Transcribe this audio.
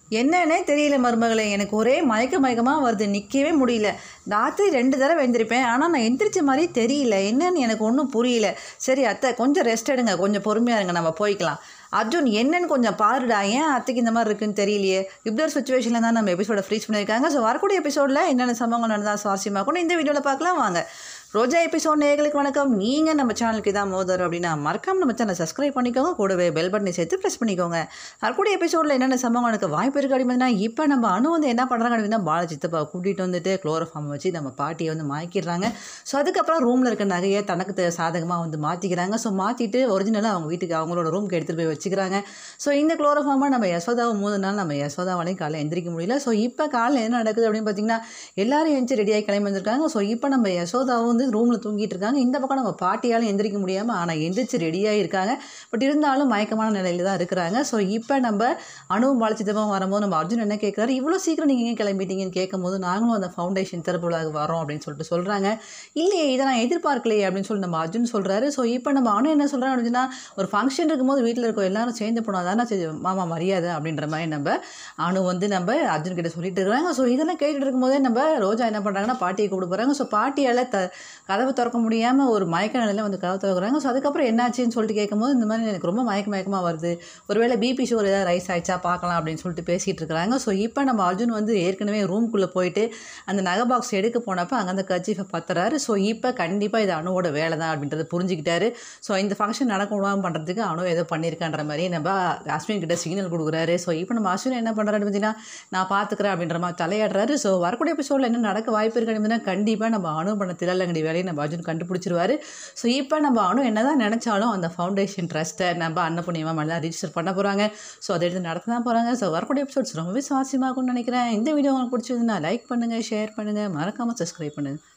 என்னன்னே தெரியல மருமகளே எனக்கு ஒரே மயக்க மயக்கமாக வருது நிற்கவே முடியல ராத்திரி ரெண்டு தடவை எழுந்திருப்பேன் ஆனால் நான் எந்திரிச்ச மாதிரி தெரியல என்னன்னு எனக்கு ஒன்றும் புரியல சரி அத்தை கொஞ்சம் ரெஸ்ட் எடுங்க கொஞ்சம் பொறுமையாக இருங்க நம்ம போய்க்கலாம் அர்ஜுன் என்னன்னு கொஞ்சம் பாருடா ஏன் அத்தைக்கு இந்த மாதிரி இருக்குன்னு தெரியலையே இப்படி ஒரு சுச்சுவேஷனில் தான் நம்ம எபிசோட ஃப்ரீஸ் பண்ணியிருக்காங்க ஸோ வரக்கூடிய எபிசோடில் என்னென்ன சம்பவங்கள் நடந்தால் சுவாரஸ்யமாக கூட இந்த வீடியோவில் பார்க்கலாம் வாங்க ரோஜா எபிசோட் நேயர்களுக்கு வணக்கம் நீங்கள் நம்ம சேனலுக்கு தான் மோதர் அப்படின்னா மறக்காம நம்ம சேனலை சப்ஸ்கிரைப் பண்ணிக்கோங்க கூடவே பெல் பட்டனை சேர்த்து ப்ரெஸ் பண்ணிக்கோங்க வரக்கூடிய எபிசோடில் என்னென்ன சம்பவம் எனக்கு வாய்ப்பு இருக்குது அப்படின்னா இப்போ நம்ம அணு வந்து என்ன பண்ணுறாங்க அப்படின்னா பால சித்தப்பா கூட்டிகிட்டு வந்துட்டு குளோரோஃபார்ம் வச்சு நம்ம பாட்டியை வந்து மாய்க்கிடுறாங்க ஸோ அதுக்கப்புறம் ரூமில் இருக்க நகையை தனக்கு த- சாதகமாக வந்து மாற்றிக்கிறாங்க ஸோ மாற்றிட்டு ஒரிஜினலாக அவங்க வீட்டுக்கு அவங்களோட ரூம்க்கு எடுத்துகிட்டு போய் வச்சுக்கிறாங்க ஸோ இந்த குளோரோஃபார்மை நம்ம யசோதாவை மூணு நாள் நம்ம யசோதாவாலையும் காலையில் எந்திரிக்க முடியல ஸோ இப்போ காலையில் என்ன நடக்குது அப்படின்னு பார்த்தீங்கன்னா எல்லாரும் எழுந்து ரெடியாகி கிளம்பி வந்திருக்காங்க ஸோ இப்போ நம்ம யசோதாவும் வந்து ரூமில் தூங்கிட்டு இருக்காங்க இந்த பக்கம் நம்ம பாட்டியாலும் எந்திரிக்க முடியாமல் ஆனால் எந்திரிச்சு ரெடியாக இருக்காங்க பட் இருந்தாலும் மயக்கமான நிலையில தான் இருக்கிறாங்க ஸோ இப்போ நம்ம அணுவும் பாலச்சித்தமும் வரும்போது நம்ம அர்ஜுன் என்ன கேட்குறாரு இவ்வளோ சீக்கிரம் நீங்கள் எங்கே கிளம்பிட்டீங்கன்னு கேட்கும்போது நாங்களும் அந்த ஃபவுண்டேஷன் திறப்பு விழாவுக்கு வரோம் அப்படின்னு சொல்லிட்டு சொல்கிறாங்க இல்லையே இதை நான் எதிர்பார்க்கலையே அப்படின்னு சொல்லி நம்ம அர்ஜுன் சொல்கிறாரு ஸோ இப்போ நம்ம அணு என்ன சொல்கிறாங்க அப்படின்னா ஒரு ஃபங்க்ஷன் இருக்கும்போது வீட்டில் இருக்க எல்லாரும் சேர்ந்து போனால் தானே சரி மாமா மரியாதை அப்படின்ற மாதிரி நம்ம அணு வந்து நம்ம அர்ஜுன் கிட்ட சொல்லிட்டு இருக்கிறாங்க ஸோ இதெல்லாம் கேட்டுட்டு இருக்கும்போதே நம்ம ரோஜா என்ன பண்ணுறாங்கன்னா பாட்டியை கூப்பிட்டு போகிறாங்க ஸோ பாட்டியால் த கதவை திறக்க முடியாமல் ஒரு மயக்க நிலையில் வந்து கதவை திறக்கிறாங்க ஸோ அதுக்கப்புறம் என்னாச்சுன்னு சொல்லிட்டு கேட்கும்போது இந்த மாதிரி எனக்கு ரொம்ப மயக்க மயக்கமாக வருது ஒருவேளை பிபி ஷுகர் ஏதாவது ரைஸ் ஆயிடுச்சா பார்க்கலாம் அப்படின்னு சொல்லிட்டு பேசிகிட்டு இருக்கிறாங்க ஸோ இப்போ நம்ம அர்ஜுன் வந்து ஏற்கனவே ரூம்குள்ளே போயிட்டு அந்த நகை பாக்ஸ் எடுக்க போனப்போ அங்கே அந்த கர்ச்சீஃபை பத்துறாரு ஸோ இப்போ கண்டிப்பாக இது அணுவோட வேலை தான் அப்படின்றத புரிஞ்சுக்கிட்டாரு ஸோ இந்த ஃபங்க்ஷன் நடக்க விடாமல் பண்ணுறதுக்கு அணு ஏதோ பண்ணியிருக்கான்ற மாதிரி நம்ம அஸ்வின் கிட்ட சிக்னல் கொடுக்குறாரு ஸோ இப்போ நம்ம அஸ்வின் என்ன பண்ணுறாரு பார்த்தீங்கன்னா நான் பார்த்துக்கிறேன் அப்படின்ற மாதிரி தலையாடுறாரு ஸோ வரக்கூடிய எபிசோடில் என்ன நடக்க வாய்ப்பு இருக்கு அப்படின்னா கண்டிப்பாக நம்ம அணு பண்ண திரளங்கடி வேலையை நம்ம அர்ஜுன் கண்டுபிடிச்சிருவாரு ஸோ இப்போ நம்ம அணு என்னதான் நினச்சாலும் அந்த ஃபவுண்டேஷன் ட்ரஸ்ட்டை நம்ம அன்னபுண்ணியமாக மேலே ரிஜிஸ்டர் பண்ண போகிறாங்க ஸோ அதை எடுத்து நடத்த தான் போகிறாங்க ஸோ வரக்கூடிய எபிசோட்ஸ் ரொம்பவே சுவாரஸ்யமாகும்னு நினைக்கிறேன் இந்த வீடியோ உங்களுக்கு பிடிச்சதுன்னா லைக் பண்ணுங்கள் ஷேர் பண்ணுங்கள் மறக்காமல் சப்ஸ்கிரைப் பண்ணுங்கள்